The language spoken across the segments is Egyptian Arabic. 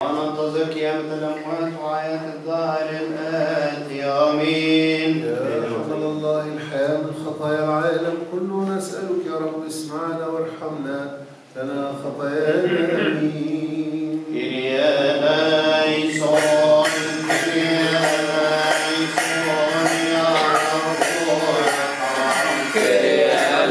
وننتظر قيامة الأموات وحياة الدهر الآتي آمين يا رحمن الله الحياة من خطايا العالم كله نسألك يا رب اسمعنا وارحمنا لنا خطايانا آمين كريا ليسون كريا ليسون يا رب ارحم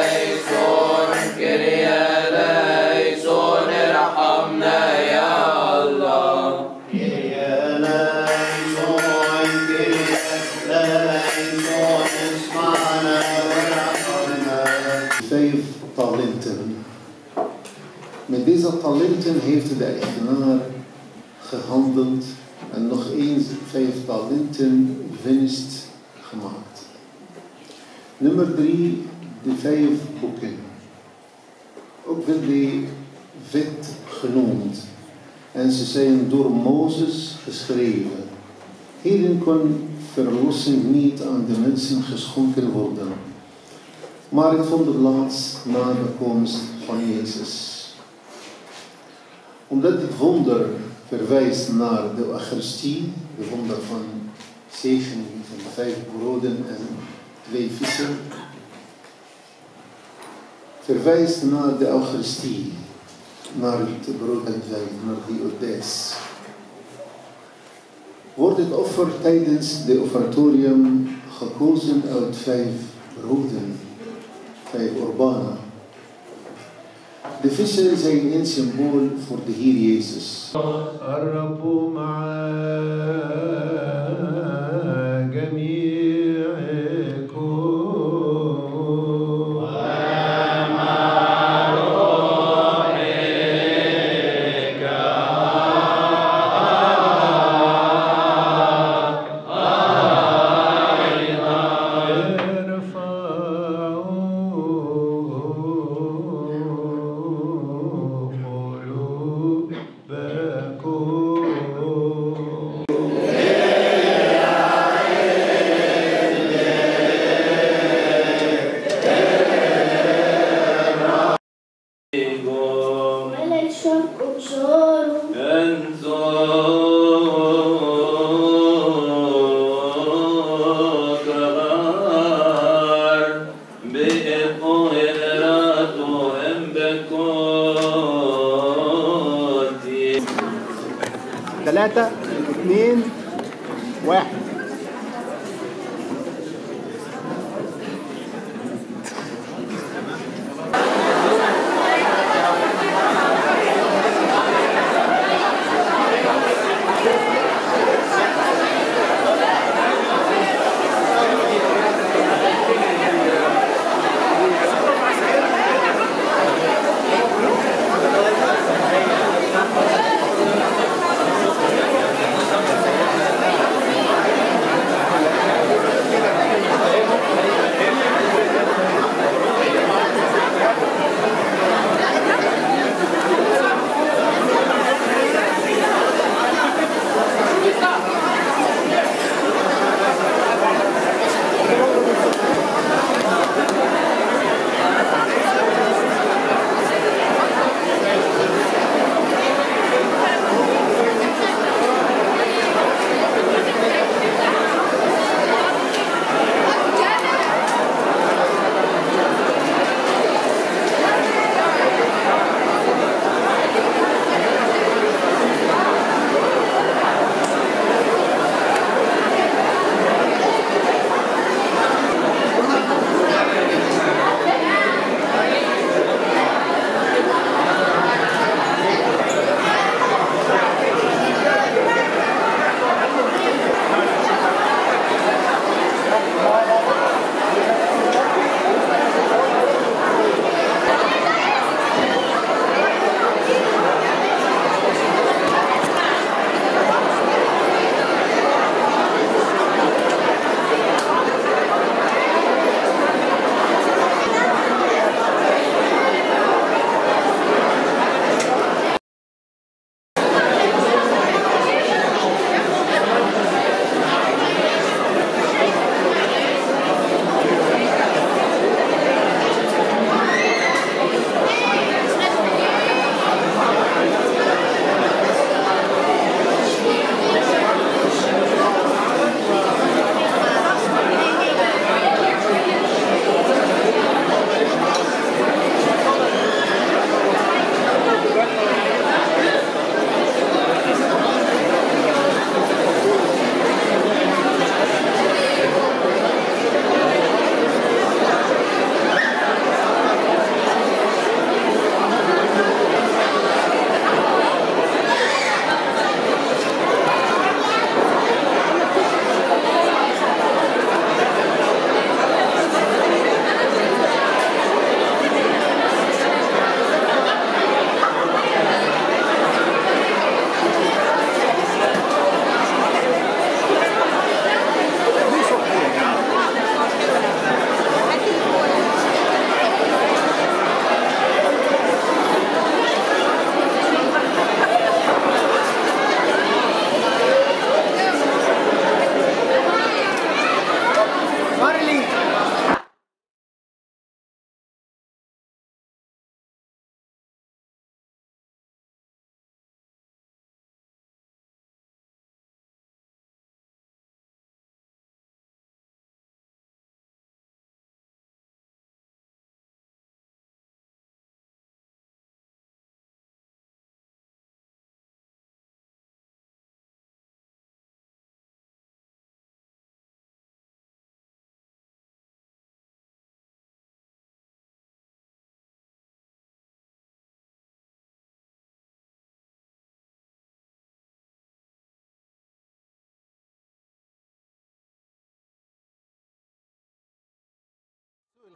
كريا ليسون كريا ليسون اسمعنا وارحمنا Vijf talenten. Met deze talenten heeft de eigenaar gehandeld en nog eens vijf talenten winst gemaakt. Nummer drie, de vijf boeken. Ook wel de wet genoemd. En ze zijn door Mozes geschreven. Hierin kon verlossing niet aan de mensen geschonken worden maar het vond plaats na de komst van Jezus. Omdat dit wonder verwijst naar de Eucharistie, de wonder van zeven van vijf broden en twee vissen, verwijst naar de Eucharistie, naar het brood en wijn, naar die odes. Wordt het offer tijdens de offertorium gekozen uit vijf broden vijf urbana. De vissen zijn een symbool voor de Heer Jezus. الرب مع جميعكم ارفعوا قلوبكم ملك الشرق أبصاره ثلاثة اثنين واحد Thank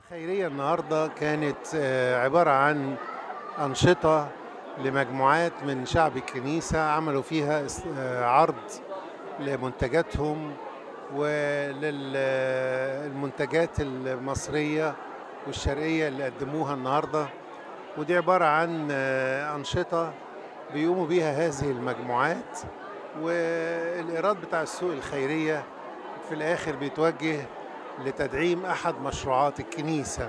الخيرية النهاردة كانت آه، عبارة عن أنشطة لمجموعات من شعب الكنيسة عملوا فيها اس- آه، عرض لمنتجاتهم وللمنتجات المصرية والشرقية اللي قدموها النهاردة ودي عبارة عن آه، أنشطة بيقوموا بيها هذه المجموعات والإيراد بتاع السوق الخيرية في الآخر بيتوجه لتدعيم أحد مشروعات الكنيسة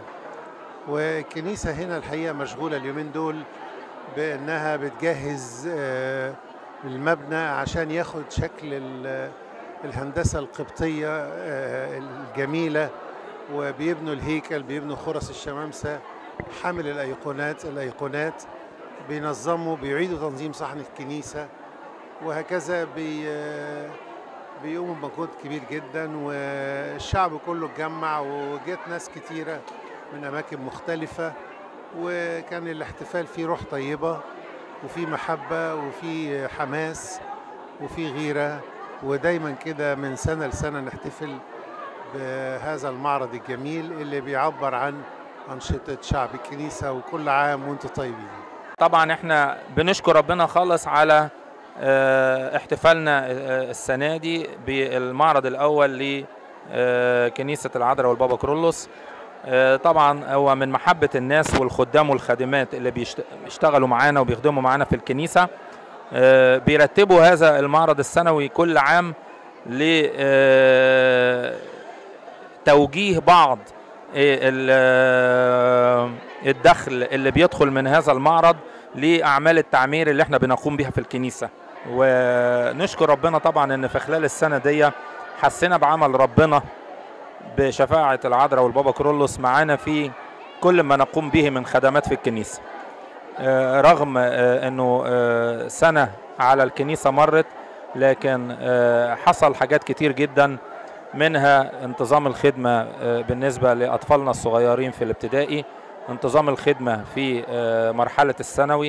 والكنيسة هنا الحقيقة مشغولة اليومين دول بأنها بتجهز آه، المبنى عشان ياخد شكل ال- الهندسة القبطية آه، الجميلة وبيبنوا الهيكل بيبنوا خرس الشمامسة حامل الأيقونات الأيقونات بينظموا بيعيدوا تنظيم صحن الكنيسة وهكذا بي بيقوموا بمجهود كبير جدا والشعب كله اتجمع وجت ناس كتيرة من أماكن مختلفة وكان الاحتفال فيه روح طيبة وفي محبة وفي حماس وفي غيرة ودايما كده من سنة لسنة نحتفل بهذا المعرض الجميل اللي بيعبر عن أنشطة شعب الكنيسة وكل عام وانتم طيبين طبعا احنا بنشكر ربنا خالص على آه، احتفالنا آه، السنه دي بالمعرض الاول لكنيسه العذراء والبابا كرولوس آه، طبعا هو من محبه الناس والخدام والخادمات اللي بيشت- بيشتغلوا معانا وبيخدموا معانا في الكنيسه آه، بيرتبوا هذا المعرض السنوي كل عام ل آه، توجيه بعض ال- آه، الدخل اللي بيدخل من هذا المعرض لأعمال التعمير اللي احنا بنقوم بها في الكنيسة ونشكر ربنا طبعا ان في خلال السنة دي حسينا بعمل ربنا بشفاعة العذراء والبابا كرولوس معانا في كل ما نقوم به من خدمات في الكنيسة آه، رغم آه، انه آه، سنة على الكنيسة مرت لكن آه، حصل حاجات كتير جدا منها انتظام الخدمة آه، بالنسبة لأطفالنا الصغيرين في الابتدائي انتظام الخدمة في آه، مرحلة الثانوي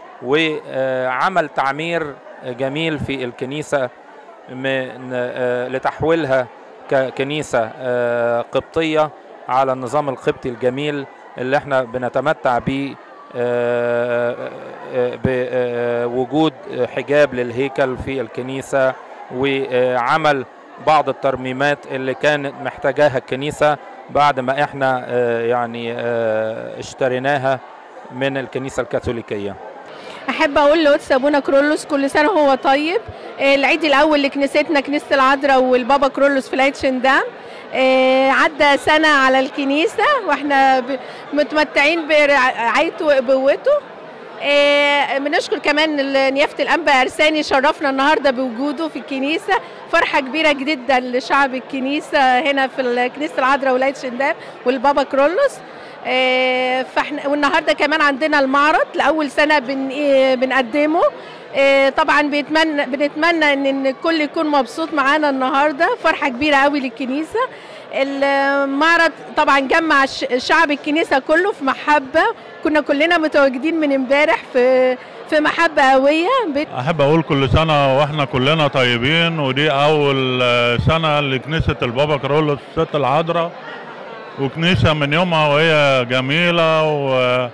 وعمل تعمير جميل في الكنيسة من آه، لتحويلها ككنيسة آه، قبطية على النظام القبطي الجميل اللي احنا بنتمتع به آه، آه، بوجود حجاب للهيكل في الكنيسة وعمل بعض الترميمات اللي كانت محتاجاها الكنيسة بعد ما احنا آه، يعني آه، اشتريناها من الكنيسة الكاثوليكية احب اقول لقدس ابونا كرولوس كل سنه هو طيب آه، العيد الاول لكنيستنا كنيسه العذراء والبابا كرولوس في العيد شندام آه، عدى سنه على الكنيسه واحنا ب- متمتعين برعايته وابوته آه، بنشكر كمان ال- نيافه الانبا ارساني شرفنا النهارده بوجوده في الكنيسه فرحه كبيره جدا لشعب الكنيسه هنا في ال- كنيسه العذراء ولايه شندام والبابا كرولوس آه، فاحنا والنهارده كمان عندنا المعرض لاول سنه بن إيه بنقدمه آه، طبعا بيتمنى بنتمنى ان إن الكل يكون مبسوط معانا النهارده فرحه كبيره قوي للكنيسه المعرض طبعا جمع ش- شعب الكنيسه كله في محبه كنا كلنا متواجدين من امبارح في في محبه قويه بت- احب اقول كل سنه واحنا كلنا طيبين ودي اول آه، سنه لكنيسه البابا كارولوس الست العذراء وكنيسه من يومها وهي جميله و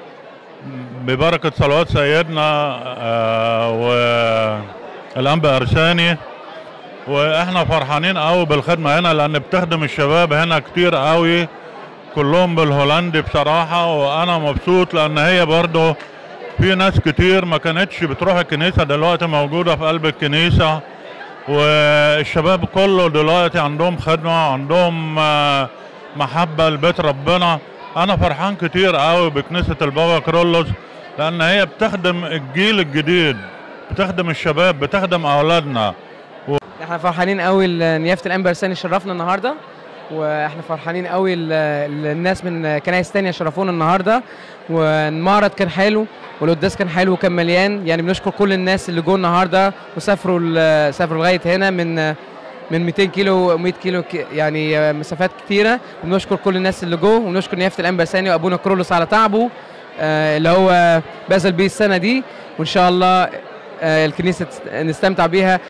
ببركه صلوات سيدنا آه، والانبا ارساني واحنا فرحانين قوي بالخدمه هنا لان بتخدم الشباب هنا كتير قوي كلهم بالهولندي بصراحه وانا مبسوط لان هي برضه في ناس كتير ما كانتش بتروح الكنيسة دلوقتي موجودة في قلب الكنيسة والشباب كله دلوقتي عندهم خدمة عندهم آه، محبة لبيت ربنا أنا فرحان كتير قوي بكنيسة البابا كرولوس لأن هي بتخدم الجيل الجديد بتخدم الشباب بتخدم أولادنا احنا فرحانين قوي ال- نيافه الانبا ارساني شرفنا النهارده واحنا فرحانين قوي ال- ال- الناس من كنايس تانية شرفونا النهارده والمعرض كان حلو والقداس كان حلو وكان مليان يعني بنشكر كل الناس اللي جوا النهارده وسافروا ال- سافروا لغايه هنا من من 200 كيلو 100 كيلو ك- يعني مسافات كتيره بنشكر كل الناس اللي جوه ونشكر نيافه الانبا ارساني وابونا كرولوس على تعبه آه، اللي هو بذل بيه السنه دي وان شاء الله آه، الكنيسه تست- نستمتع بيها